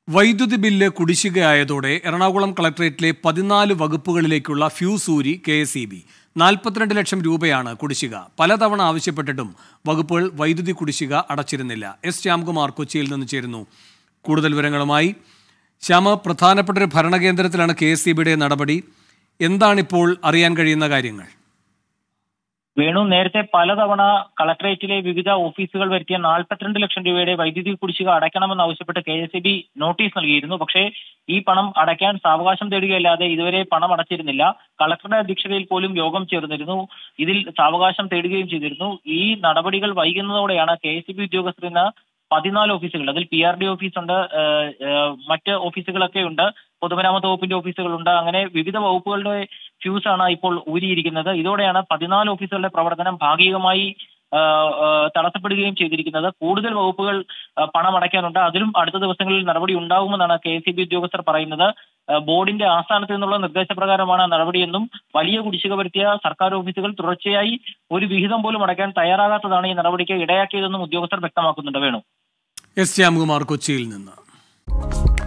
വൈദ്യുതി ബില്ല് കുടിശ്ശികയായതോടെ എറണാകുളം കളക്ടറേറ്റിലെ പതിനാല് വകുപ്പുകളിലേക്കുള്ള ഫ്യൂസ് ഊരി കെ എസ് ഇ ബി നാൽപ്പത്തിരണ്ട് ലക്ഷം രൂപയാണ് കുടിശ്ശിക പലതവണ ആവശ്യപ്പെട്ടിട്ടും വകുപ്പുകൾ വൈദ്യുതി കുടിശ്ശിക അടച്ചിരുന്നില്ല എസ് ശ്യാംകുമാർ കൊച്ചിയിൽ നിന്ന് ചേരുന്നു കൂടുതൽ വിവരങ്ങളുമായി ശ്യാമ പ്രധാനപ്പെട്ട ഒരു ഭരണകേന്ദ്രത്തിലാണ് കെ എസ് ഇ ബിയുടെ നടപടി എന്താണിപ്പോൾ അറിയാൻ കഴിയുന്ന കാര്യങ്ങൾ വേണു നേരത്തെ പലതവണ കളക്ടറേറ്റിലെ വിവിധ ഓഫീസുകൾ വരുത്തിയ നാൽപ്പത്തിരണ്ട് ലക്ഷം രൂപയുടെ വൈദ്യുതി കുടിശ്ശിക അടയ്ക്കണമെന്ന് ആവശ്യപ്പെട്ട് കെ എസ് ബി നോട്ടീസ് നൽകിയിരുന്നു പക്ഷേ ഈ പണം അടയ്ക്കാൻ സാവകാശം തേടുകയല്ലാതെ ഇതുവരെ പണം അടച്ചിരുന്നില്ല കളക്ടറുടെ അധ്യക്ഷതയിൽ പോലും യോഗം ചേർന്നിരുന്നു ഇതിൽ സാവകാശം തേടുകയും ചെയ്തിരുന്നു ഈ നടപടികൾ വൈകുന്നതോടെയാണ് കെ എസ് ബി ഉദ്യോഗസ്ഥർ ഇന്ന് പതിനാല് ഓഫീസുകൾ അതിൽ പി ആർ ഡി ഓഫീസുണ്ട് ഏഹ്, ഏഹ്, മറ്റ് ഓഫീസുകളൊക്കെ ഉണ്ട് പൊതുമരാമത്ത് വകുപ്പിന്റെ ഓഫീസുകളുണ്ട് അങ്ങനെ വിവിധ വകുപ്പുകളുടെ ഫ്യൂസ് ആണ് ഇപ്പോൾ ഊരിയിരിക്കുന്നത് ഇതോടെയാണ് പതിനാല് ഓഫീസുകളുടെ പ്രവർത്തനം ഭാഗികമായി ആഹ്, ആഹ്, തടസ്സപ്പെടുകയും ചെയ്തിരിക്കുന്നത് കൂടുതൽ വകുപ്പുകൾ ആഹ്, പണം അടയ്ക്കാനുണ്ട് അതിലും അടുത്ത ദിവസങ്ങളിൽ നടപടി ഉണ്ടാകുമെന്നാണ് കെ എസ് ബി ഉദ്യോഗസ്ഥർ പറയുന്നത് ആഹ്, ബോർഡിന്റെ ആസ്ഥാനത്ത് നിന്നുള്ള നിർദ്ദേശപ്രകാരമാണ് നടപടിയെന്നും വലിയ കുടിശ്ശിക വരുത്തിയ സർക്കാർ ഓഫീസുകൾ തുടർച്ചയായി ഒരു വിഹിതം പോലും അടയ്ക്കാൻ തയ്യാറാകാത്തതാണ് ഈ നടപടിക്ക് ഇടയാക്കിയതെന്നും ഉദ്യോഗസ്ഥർ വ്യക്തമാക്കുന്നുണ്ട് വേണു എസ് ശ്യാംകുമാർ കൊച്ചിയിൽ നിന്ന്